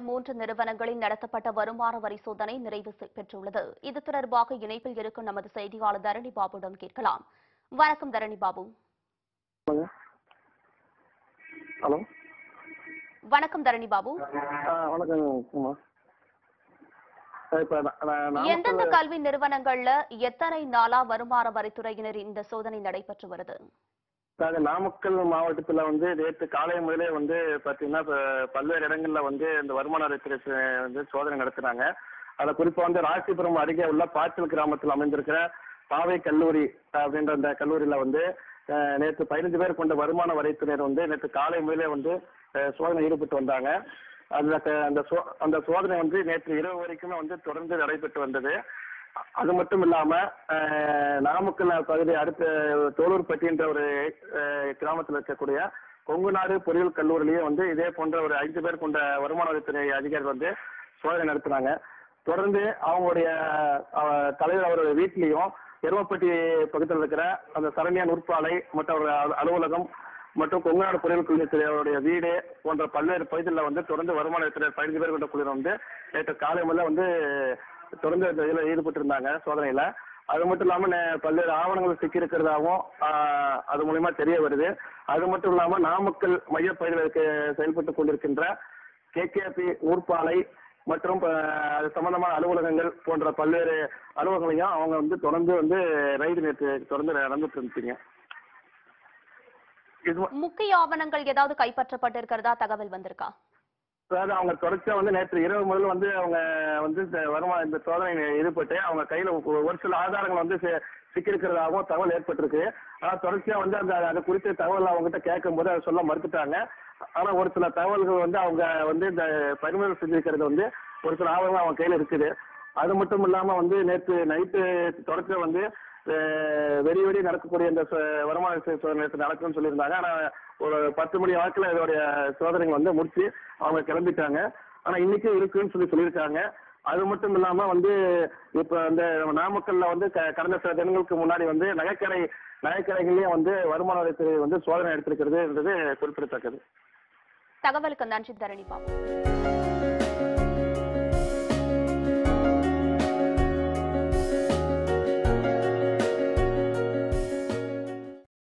மூன்று நிறுவனங்களில் நடத்தப்பட்ட வருமான வரி சோதனை நிறைவு செ- பெற்றுள்ளது இது தொடர்பாக இணைப்பில் இருக்கும் நமது செய்தியாளர் தரணி பாபுவிடம் கேட்கலாம் வணக்கம் தரணி பாபு ஹலோ வணக்கம் தரணி பாபு ஆ வணக்கம் உமா இப்போ எந்தெந்த கல்வி நிறுவனங்கள்ல எத்தனை நாளா வருமான வரித்துறையினர் இந்த சோதனை நடைபெற்று வருது நாமக்கல் மாவட்டத்தில் வந்து நேற்று காலை முதலே வந்து பார்த்தீங்கன்னா இப்ப பல்வேறு இடங்கள்ல வந்து இந்த வருமான வரித்துறை ச- வந்து சோதனை நடத்துனாங்க அதில் குறிப்பாக வந்து ராசிபுரம் அருகே உள்ள பாச்சல் கிராமத்தில் அமைந்திருக்கிற பாவை கல்லூரி அப்படின்ற அந்த கல்லூரியில் வந்து அஹ், நேற்று பதினஞ்சு பேர் கொண்ட வருமான வரித்துறையினர் வந்து நேற்று காலை முதலே வந்து அஹ், சோதனை ஈடுபட்டு வந்தாங்க அதுல க- அந்த சோ அந்த சோதனை வந்து நேற்று இரவு வரைக்குமே வந்து தொடர்ந்து நடைபெற்று வந்தது அ- அது மட்டும் இல்லாம அஹ், நாமக்கல் பகுதி அடுத்த தோலூர்பட்டி என்ற ஒரு அஹ், கிராமத்தில் இருக்கக்கூடிய கொங்குநாடு பொறியியல் கல்லூரியிலேயே வந்து இதே போன்ற ஒரு ஐந்து பேர் கொண்ட வருமான வரித்துறை அதிகாரிகள் வந்து சோதனை நடத்தினாங்க தொடர்ந்து அவங்களுடைய அஹ், தலைவர் அவருடைய வீட்லயும் எருமப்பட்டி பக்கத்தில் இருக்கிற அந்த சரண்யா நூற்பாலை மற்றும் அவருடைய அலு- அலுவலகம் மற்றும் கொங்குநாடு பொறியியல் கல்லூரி அவருடைய வீடு போன்ற பல்வேறு பகுதிகளில் வந்து தொடர்ந்து வருமான வரித்துறை பதினஞ்சு பேர் கொண்ட குழுவினர் வந்து நேற்று காலை முதல்ல வந்து தொடர்ந்து இந்த இதில் ஈடுபட்டிருந்தாங்க சோதனையில் அது மட்டும் இல்லாமல் பல்வேறு ஆவணங்கள் சிக்கியிருக்கிறதாகவும் ஆஹ், அது மூலியமா தெரிய வருது அது மட்டும் இல்லாமல் நாமக்கல் மையப்பகுதியில் இருக்க செயல்பட்டு கொண்டிருக்கின்ற கேகேபி நூற்பாலை மற்றும் ஆஹ், அது சம்பந்தமான அலுவலகங்கள் போன்ற பல்வேறு அலுவலகங்களையும் அவங்க வந்து தொடர்ந்து வந்து ரைடு நேற்று தொடர்ந்து நடந்துட்டு இருந்துச்சுங்க இது ம- முக்கிய ஆவணங்கள் ஏதாவது கைப்பற்றப்பட்டிருக்கிறதா தகவல் வந்திருக்கா அதாவது அவங்க தொடர்ச்சியா வந்து நேற்று இரவு முதல் வந்து அவங்க வந்து இந்த வருமா இந்த சோதனை ஈடுபட்டு அவங்க கையில ஒ- ஒரு சில ஆதாரங்கள் வந்து சி- சிக்கியிருக்கிறதாகவும் தகவல் ஏற்பட்டிருக்கு ஆனா தொடர்ச்சியா வந்து அந்த அது குறித்த தகவல் அவங்ககிட்ட கேட்கும்போது அதை சொல்ல மறுத்துட்டாங்க ஆனா ஒரு சில தகவல்கள் வந்து அவங்க வந்து இந்த பறிமுதல் செஞ்சிருக்கிறது வந்து ஒரு சில ஆவணங்கள் அவங்க கையில இருக்குது அது மட்டும் இல்லாம வந்து நேற்று நைட்டு தொடர்ச்சியா வந்து அஹ், வெடி வெடி நடக்கக்கூடிய இந்த சோ- வருமான வரி சோதனை நேற்று நடக்கும்னு சொல்லியிருந்தாங்க ஆனா ஒரு பத்து மணி வாக்கில் இதோடைய சோதனைகள் வந்து முடிச்சு அவங்க கிளம்பிட்டாங்க ஆனா இன்னைக்கும் இருக்குன்னு சொல்லி சொல்லியிருக்காங்க அது மட்டும் இல்லாம வந்து இப்ப இந்த நாமக்கல்ல வந்து க- கடந்த சில தினங்களுக்கு முன்னாடி வந்து நகைக்கடை நகைக்கடைகள்லயும் வந்து வருமான வரித்துறை வந்து சோதனை எடுத்திருக்கிறதுன்றது குறிப்பிடத்தக்கது தகவலுக்கு நன்றி தரணி பாபு